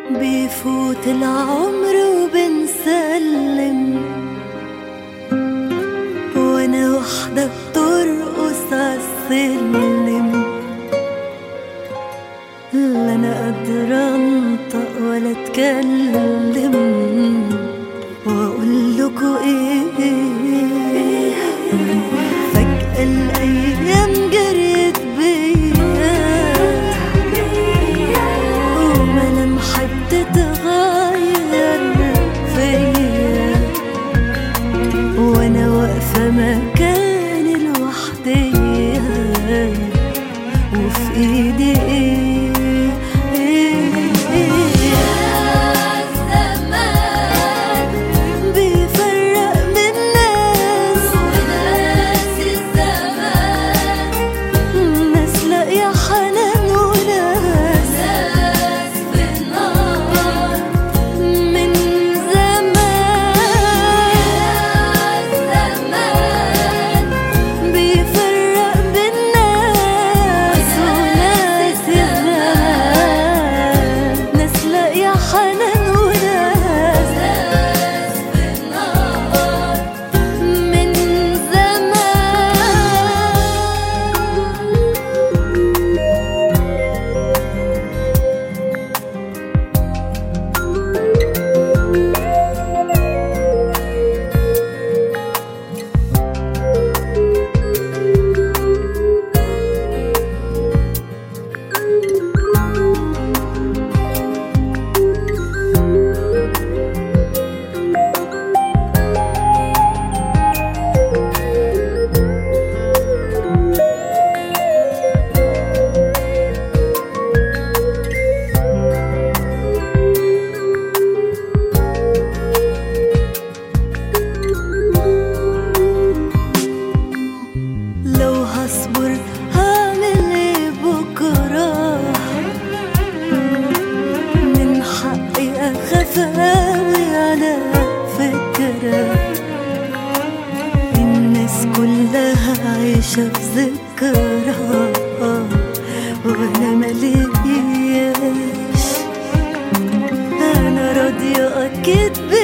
بيفوت العمر وبنسلم وانا وحدة بترقص عالسلم لا انا قادرة انطق ولا اتكلم واقول لكم ايه فجأة الايام جريت بيا وملامحي بتتغير فيا وانا واقفة مكاني لوحدي وفي ايدي ايه ايه ايه الزمان بيفرق من ناس وناس الزمان ناس لاقية حنان وناس ناس في النار من زمان زمان بيفرق بين ناس وناس زمان ناس لاقية حنان وناس ناس في النار من زمان لو هصبر هعمل ايه بكرة من حقي اخاف اوي على فكرة الناس كلها عايشة في ذكرى وانا ملياش انا راضية اكيد